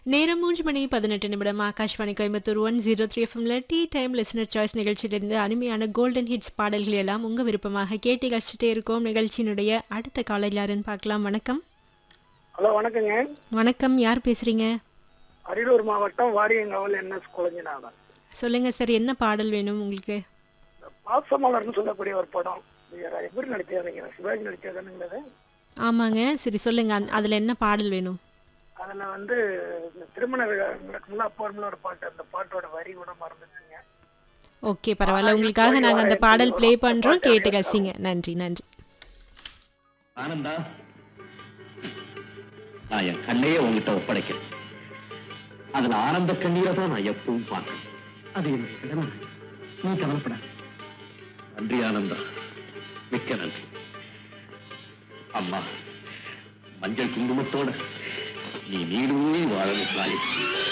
நேரம் மூன்று மணி பதினெட்டு நிமிடம் Akashvani Coimbatore one zero three எஃப்எம்ல டீ டைம் லிசனர் சாய்ஸ் நிகழ்ச்சியிலிருந்து அருமையான கோல்டன் ஹிட்ஸ் பாடல்கள் எல்லாம் உங்க விருப்பமாக கேட்டு கழிச்சுட்டே இருக்கோம் நிகழ்ச்சியினுடைய அடுத்த காலையில் யாருன்னு பார்க்கலாம் வணக்கம் ஹலோ வணக்கங்க வணக்கம் யார் பேசுறீங்க அரியலூர் மாவட்டம் வாரியங்காவல் என்எஸ் குழஞ்சிநாதன் சொல்லுங்க சார் என்ன பாடல் வேணும் உங்களுக்கு பாசமலர்னு சொல்லக்கூடிய ஒரு படம் இது எப்படி நடிச்சது நினைக்கிறேன் சிவாஜி நடிச்சதுங்கிறது ஆமாங்க சரி சொல்லுங்க அந்த- அதுல என்ன பாடல் வேணும் அதுல வந்து இந்த திருமண விழா நடக்கும்ல அப்போ ஒரு பாட்டு அந்த பாட்டோட வரி கூட மறந்துச்சுங்க ஓகே பரவாயில்ல உங்களுக்காக நாங்க அந்த பாடல் ப்ளே பண்றோம் கேட்டு கசிங்க நன்றி நன்றி ஆனந்தா நான் என் கண்ணையே உங்ககிட்ட ஒப்படைக்கிறேன் அதுல ஆனந்த கண்ணீரை தான் நான் எப்பவும் பார்க்கிறேன் அது எனக்கு கடமை நீ கவலைப்பட நன்றி ஆனந்தா மிக்க நன்றி அம்மா மஞ்சள் குங்குமத்தோட நீ நீடூழி வாழணும் தாயே